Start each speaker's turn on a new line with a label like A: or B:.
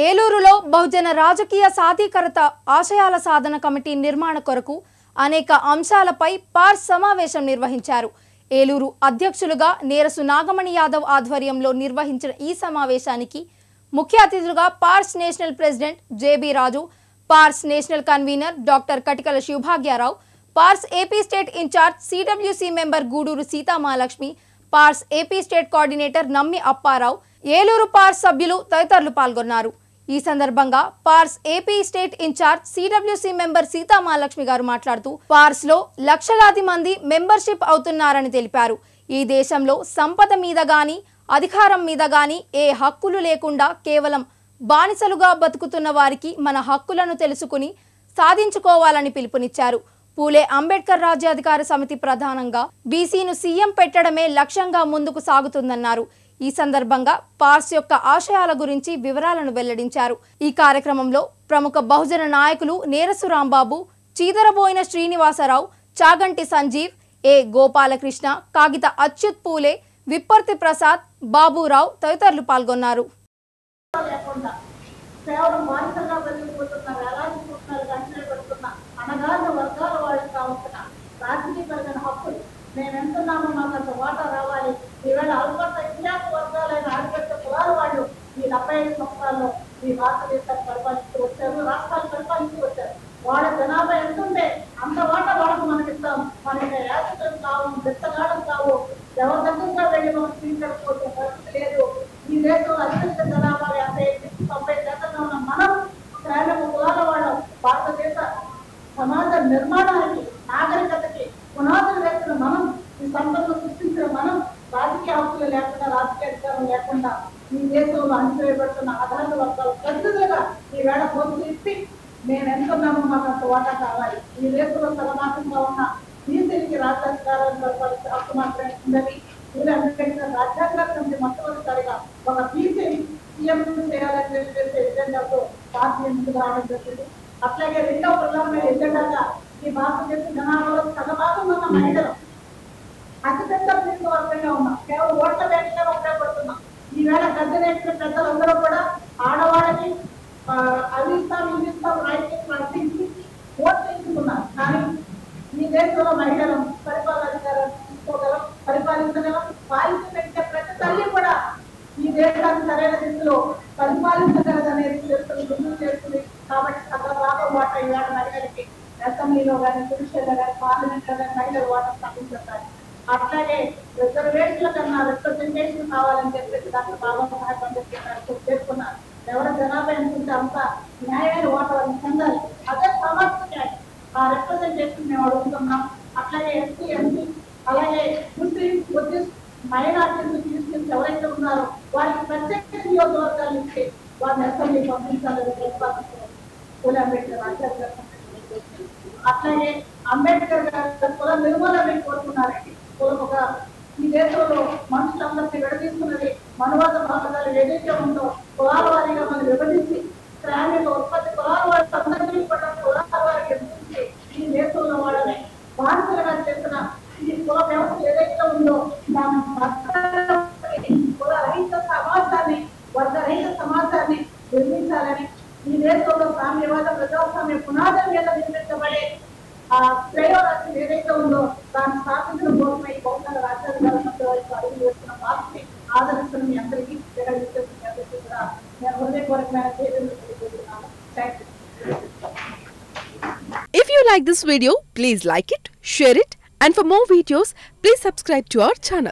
A: ఏలూరులో బహుజన రాజకీయ సాధికారత ఆశయాల సాధన కమిటీ నిర్మాణ కొరకు అనేక అంశాలపై పార్స్ సమావేశం నిర్వహించారు ఏలూరు అధ్యక్షులుగా నేరసు నాగమణి యాదవ్ ఆధ్వర్యంలో నిర్వహించిన ఈ సమావేశానికి ముఖ్య అతిథులుగా PARS national president JB Raju PARS national convener doctor Katikala Shivabhagya Rao PARS AP state incharge CWC member Guduru Seethamahalakshmi PARS AP state coordinator Nammi Appa Rao Eluru PARS సభ్యులు తదితరులు పాల్గొన్నారు ఈ సందర్భంగా PARS AP state incharge CWC member Seethamahalakshmi garu మాట్లాడుతూ పార్స్ లో లక్షలాది మంది మెంబర్షిప్ అవుతున్నారని తెలిపారు ఈ దేశంలో సంపద మీద గాని అధికారం మీద గాని ఏ హక్కులు లేకుండా కేవలం బానిసలుగా బతుకుతున్న వారికి మన హక్కులను తెలుసుకుని సాధించుకోవాలని పిలుపునిచ్చారు పూలే అంబేద్కర్ రాజ్యాధికార సమితి ప్రధానంగా బీసీను సీఎం పెట్టడమే లక్ష్యంగా ముందుకు సాగుతుందన్నారు ఈ సందర్భంగా పార్స్ యొక్క ఆశయాల గురించి వివరాలను వెల్లడించారు ఈ కార్యక్రమంలో ప్రముఖ బహుజన నాయకులు నేరసు రాంబాబు చీదరబోయిన శ్రీనివాసరావు చాగంటి సంజీవ్ ఏ గోపాలకృష్ణ కాగిత అచ్యుత్ పూలే విప్పర్తి ప్రసాద్ బాబురావు తదితరులు పాల్గొన్నారు
B: లేకుండా కేవలం బానిసగా బతికిపోతున్న వేలాదిపోతున్నారు గంటలు పెడుతున్న అనగాన వర్గాల వాళ్ళకి కావాల్సిన రాజకీయపరమైన హక్కులు మేము ఎంతున్నామో మాకు అంత వాటా రావాలి ఈవేళ అల్ప సంఖ్యాక వర్గాలైన ఆడిపెట్టే కులాల వాళ్ళు ఈ డెబ్బై ఐదు సంవత్సరాల్లో ఈ భారతదేశాన్ని పరిపాలిస్తూ వచ్చారు రాష్ట్రాలు పరిపాలిస్తూ వచ్చారు వాళ్ళ జనాభా ఎంత ఉంటే అంత వాటా వాళ్ళకు మనకి ఇస్తాం మనకి యాత్రికులు కావు బిత్తగాడం కావు ఎవరి దగ్గరగా వెళ్ళి మనం స్వీకరించుకోవాల్సిన పరిస్థితి లేదు ఈ దేశంలో అత్యంత జనాభా యాభై ఐదు నుంచి తొంభై శాతంగా ఉన్న మనం శ్రామిక కులాల వాళ్ళం భారతదేశ సమాజ నిర్మాణానికి నాగరికతకి పునాదులు వేసిన మనం ఈ సంపదను సృష్టించిన మనం రాజకీయ హక్కులు లేకుండా రాజకీయ అధికారం లేకుండా ఈ దేశంలో అణచివేయబడుతున్న ఆధార వర్గాలు ప్రతినిధులుగా ఈ వేళ పొద్దు ఇప్పి మేము ఎంతున్నామో మాకు అంత వాటా కావాలి ఈ దేశంలో సగమాసంగా ఉన్న బీసీలకి రాజ్యాధికారాన్ని పరిపాలించే హక్కు మాత్రమే ఉందని వీళ్ళు అంబేద్కర్ రాజ్యాంగ కమిటీ మొట్టమొదటిసారిగా ఒక బీసీని సీఎం చేయాలని చెప్పేసి ఎజెండాతో పార్టీ ఎందుకు రావడం జరిగింది అట్లాగే రెండవ ప్రధానమైన ఎజెండాగా ఈ భారతదేశ జనాభాలో సగభాగం ఉన్న మహిళలు అతిపెద్ద ప్రముఖ వర్గంగా ఉన్నాం కేవలం ఓట్ల బ్యాంకుగా ఉపయోగపడుతున్నాం ఈవేళ గద్దెనెక్కిన పెద్దలందరూ కూడా ఆడవాళ్ళకి ఆ, అవి ఇస్తాం ఇవి ఇస్తాం రైట్ వర్తించి ఓట్లు ఎంచుకున్నారు కానీ ఈ దేశంలో మహిళలు పరిపాలన అధికారం తీసుకోగలం పరిపాలించగలం పాలించగలిగే ప్రతి తల్లి కూడా ఈ దేశాన్ని సరైన దిశలో పరిపాలించగలదనేది తెలుసుకుని రుజువు చేస్తుంది కాబట్టి సగం భాగం వాటా ఈవేళ మహిళలకి అసెంబ్లీలో కానీ జుడిషియల్లో కానీ పార్లమెంట్ లో కానీ మహిళలు వాటా సాధించారు అట్లాగే రిజర్వేషన్ల కన్నా రిప్రజెంటేషన్ కావాలని చెప్పేసి డాక్టర్ బాబాసాహెబ్ అంబేద్కర్ గారు పేర్కొన్నారు ఎవరి జనాభా ఎంతుంటే అంత న్యాయమైన ఓటర్లను పొందాలి అదే సమర్థ న్యాయం ఆ రిప్రజెంటేషన్ మేము అడుగుతున్నాం అట్లాగే ఎస్సీ ఎంపీ అలాగే ముస్లిం బుద్ధిస్ట్ మైనార్టీలు క్రిస్టియన్స్ ఎవరైతే ఉన్నారో వారికి ప్రత్యేక నియోజకవర్గాలు ఇచ్చి వారిని అసెంబ్లీ పంపించాలని ప్రతిపాదిస్తున్నారు పూలే అంబేద్కర్ రాజ్యాంగ అట్లాగే అంబేద్కర్ గారు కుల నిర్మూలన కోరుకున్నారండి కులం ఒక ఈ దేశంలో మనుషులందరినీ విడదీస్తున్నది మనువాద భాగాలు ఏదైతే ఉందో కులాల వారీగా మనం విభజించి శ్రామిక ఉత్పత్తి కులాల వారి అందరినీ కూడా కులాల వారికి విభజించి ఈ దేశంలో వాళ్ళని బాధితులుగా చేసిన ఈ కుల వ్యవస్థ ఏదైతే ఉందో దాని పట్ల కుల రహిత సమాజాన్ని వర్గ రహిత సమాజాన్ని నిర్మించాలని ఈ దేశంలో సామ్యవాద ప్రజాస్వామ్య పునాదుల మీద నిర్మించబడే ఆ శ్రేయోరాశి ఏదైతే ఉందో దాన్ని స్థాపించడం కోసమే ఈ బహుశా రాజ్యాంగ వైపు అడుగు వేస్తున్న పార్టీ ఆదరిస్తున్న మీ అందరికీ ఇక్కడ విచ్చేసిన మీ అందరికీ కూడా నేను హృదయపూర్వకమైన చేతులు తెలియజేస్తున్నాను thank you
C: If you like this video, please like it, share it, and for more videos, please subscribe to our channel.